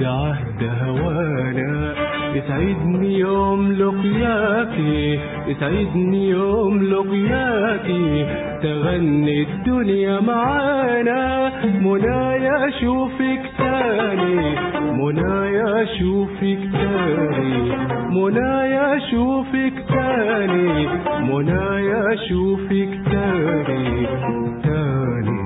عهد هوانا يسعدني يوم لقياكي يسعدني يوم لقياكي تغني الدنيا معانا منايا اشوفك تاني منايا اشوفك تاني منايا اشوفك تاني منايا اشوفك تاني تاني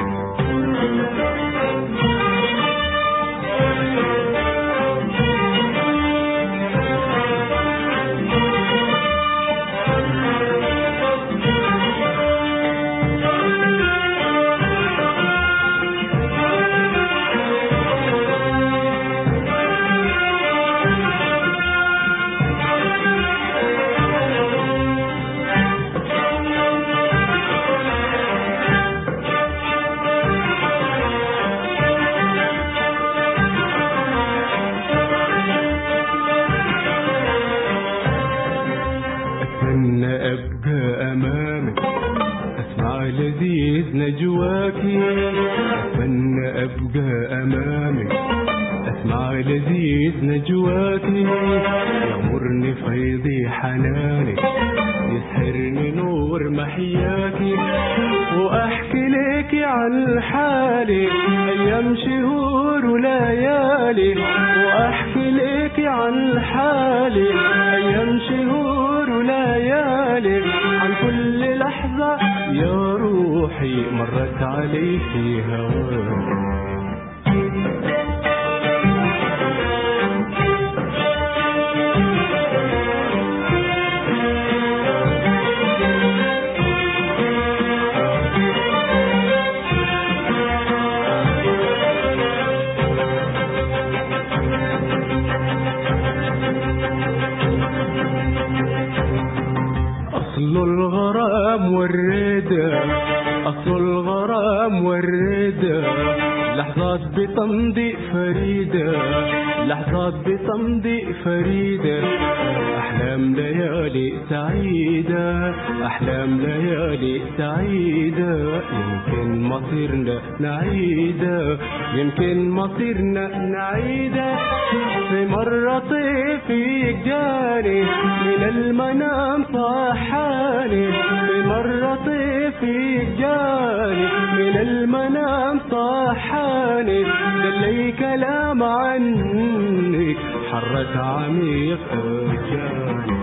أتمنى أبقى أمامك أسمع لذيذ نجواكي أتمنى أبقى أمامك أسمع لذيذ نجواكي يغمرني فيضي حنانك يسهرني نور محياكي وأحكي لك عن حالي أيام شهور وليالي وأحكي لك عن حالي أيام شهور وليالي عن كل لحظة يا روحي مرت علي في هواك أصل الغرام والردى أصل الغرام والردى لحظات بتمضي فريدة لحظات بتمضي فريدة أحلام ليالي سعيدة أحلام ليالي سعيدة يمكن مصيرنا نعيدة يمكن مصيرنا نعيدة في مرة طيفي جاني من المنام صحاني في مرة طيفي جاني من المنام صحاني دلي كلام عنك حرك عميق أرجاني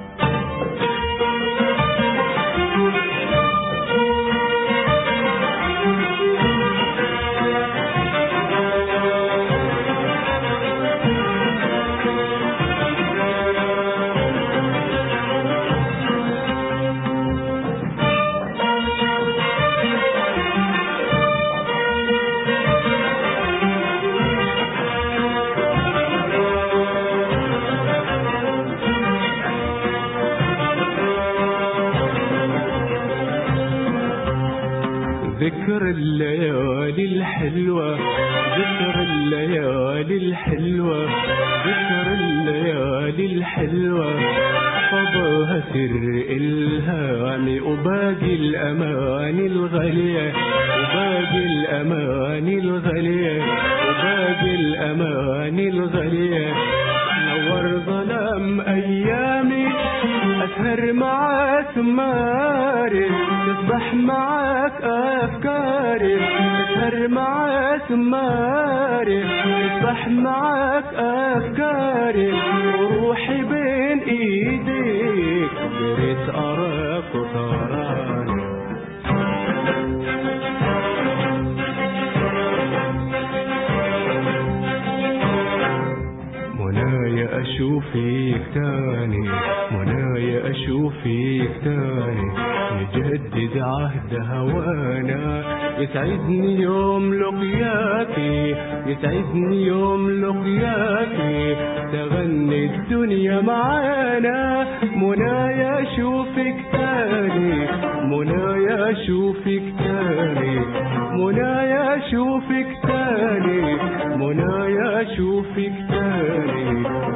ذكر الليالي الحلوة ذكر الليالي الحلوة ذكر الليالي الحلوة فضاها سر إلهامي وباقي الأماني الغالية وباقي الأماني الغالية وباقي الأماني الغالية نور ظلام أيامي أسهر مع ثماري تصبح معك أفكاري أسهر مع ثماري تصبح معك أفكاري وروحي بين إيديك قدرت أراك وتراني منايا أشوفك تاني منايا أشوفك تاني نجدد عهد هوانا يسعدني يوم لقياكي يسعدني يوم لقياكي تغني الدنيا معانا منايا أشوفك تاني منايا أشوفك تاني منايا أشوفك تاني منايا أشوفك تاني